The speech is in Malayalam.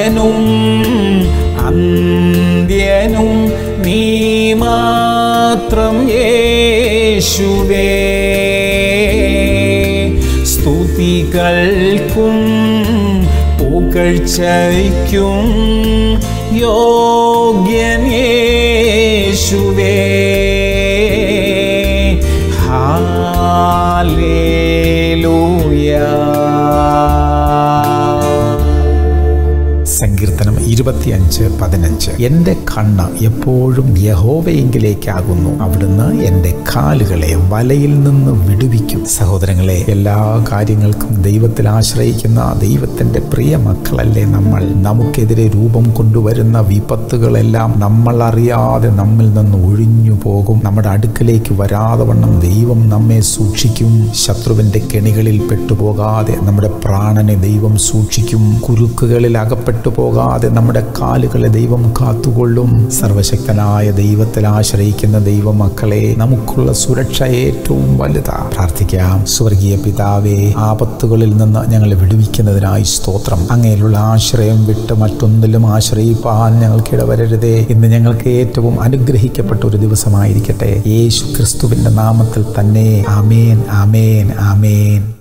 ആദ്യനും അന്ത്യനും നീ മാത്രം യേശുവേ സ്തുതികൾക്കും പുകഴ്ചയ്ക്കും യോഗ്യൻ യേശുവേ ഹാലേലൂയ സങ്കീർത്തനം ഇരുപത്തിയഞ്ച് പതിനഞ്ച് എൻ്റെ കണ്ണ് എപ്പോഴും യഹോവയെങ്കിലേക്കാകുന്നു അവിടുന്ന് എൻ്റെ കാലുകളെ വലയിൽ നിന്ന് വിടുവിക്കും സഹോദരങ്ങളെ എല്ലാ കാര്യങ്ങൾക്കും ദൈവത്തിൽ ആശ്രയിക്കുന്ന ദൈവത്തിൻ്റെ പ്രിയ മക്കളല്ലേ നമ്മൾ നമുക്കെതിരെ രൂപം കൊണ്ടുവരുന്ന വിപത്തുകളെല്ലാം നമ്മൾ അറിയാതെ നമ്മിൽ നിന്ന് ഒഴിഞ്ഞു പോകും നമ്മുടെ അടുക്കലേക്ക് വരാതെ വണ്ണം ദൈവം നമ്മെ സൂക്ഷിക്കും ശത്രുവിൻ്റെ കെണികളിൽ പെട്ടുപോകാതെ നമ്മുടെ പ്രാണനെ ദൈവം സൂക്ഷിക്കും കുരുക്കുകളിൽ അകപ്പെട്ടു പോകാതെ നമ്മുടെ കാലുകളെ ദൈവം കാത്തുകൊള്ളും സർവശക്തനായ ദൈവത്തിൽ ആശ്രയിക്കുന്ന ദൈവമക്കളെ നമുക്കുള്ള സുരക്ഷ ഏറ്റവും വലുതാ പ്രാർത്ഥിക്കാം സ്വർഗീയ പിതാവേ ആപത്തുകളിൽ നിന്ന് ഞങ്ങളെ വിടുവിക്കുന്നതിനായി സ്തോത്രം അങ്ങയിലുള്ള ആശ്രയം വിട്ട് മറ്റൊന്നിലും ആശ്രയിപ്പാൻ ഞങ്ങൾക്ക് ഇടവരരുതേ ഇന്ന് ഞങ്ങൾക്ക് ഏറ്റവും അനുഗ്രഹിക്കപ്പെട്ട ഒരു ദിവസമായിരിക്കട്ടെ യേശു ക്രിസ്തുവിന്റെ നാമത്തിൽ തന്നെ ആമേൻ ആമേൻ ആമേൻ